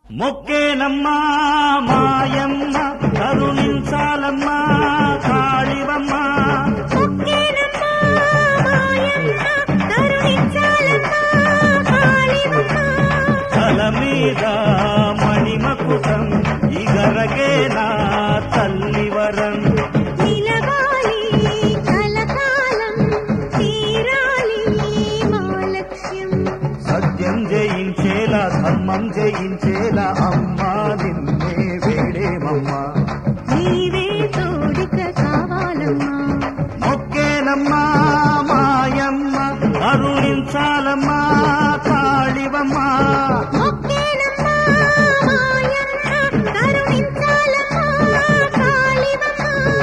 మొక్కేనమ్మా మాయమ్మ కరుణించాలమ్మా కాళివమ్మ మొక్కేనమ్మా మాయమ్మ కరుణించాలమ్మా కాళివమ్మ తల మీద మణిమకుటం ఇగరగేనా తల్లివరం నిలవాలి కలకాలం తీరాలి మా లక్ష్యం సత్యం జయించేలా ధర్మం జయించేలా అమ్మా నిన్నే వేడేమమ్మా నీవే తోడిక కావాలమ్మా మొక్కేనమ్మా మాయమ్మ కరుణించాలమ్మా కాళివమ్మ మొక్కేనమ్మా మాయమ్మ కరుణించాలమ్మా కాళివమ్మ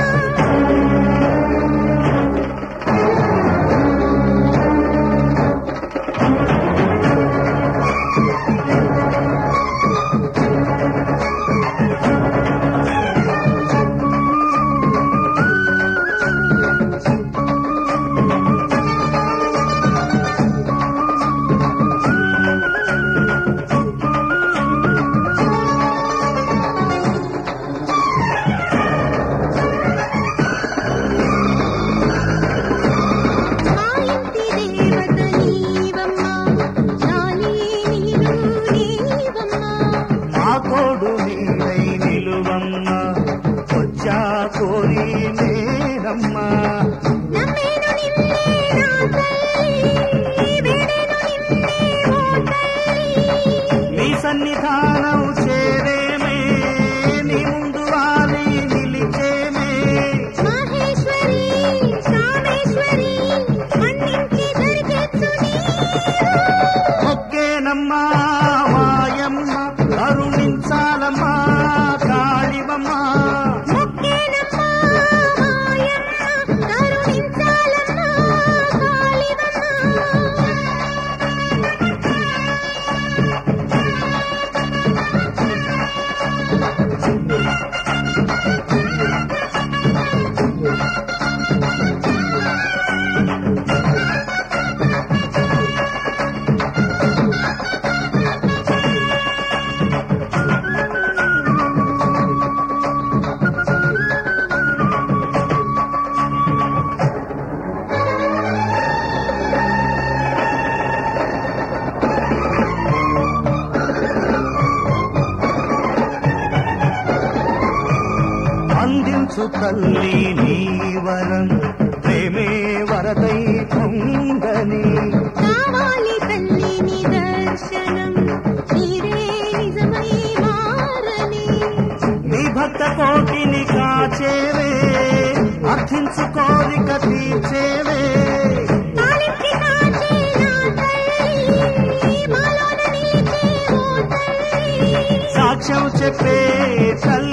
మా ఇంటి దేవత నీవమ్మా చాలీ నీరు నీవమ్మా మా కోడు నీడై నిలువమ్మ వచ్చా కోరి నేనమ్మా నమ్మేను నిన్నే నా తల్లి వేడేను నిన్నే ఓ తల్లి నీ సన్నిధానం చేరేమే నీ ముందు వాలి నిలిచేమే మహేశ్వరి కామేశ్వరి మన్నించి దరిచేర్చు నీవు మొక్కేనమ్మా మాయమ్మ కరుణించాలమ్మా కాళివమ్మ మొక్కేనమ్మా మాయమ్మ కరుణించాలమ్మా కాళివమ్మ అందించు తల్లి నీ వరం ప్రేమే వరదై పొంగని కావాలి తల్లి నీ దర్శనం నీరే నిజమై మారని నీ భక్త కోటిని కాచేవే అర్థించు కోరిక తీర్చేవే తాళించి కాచే నా తల్లి మాలోన నిలిచే ఓ తల్లి సాక్ష్యం చెప్పే తల్లి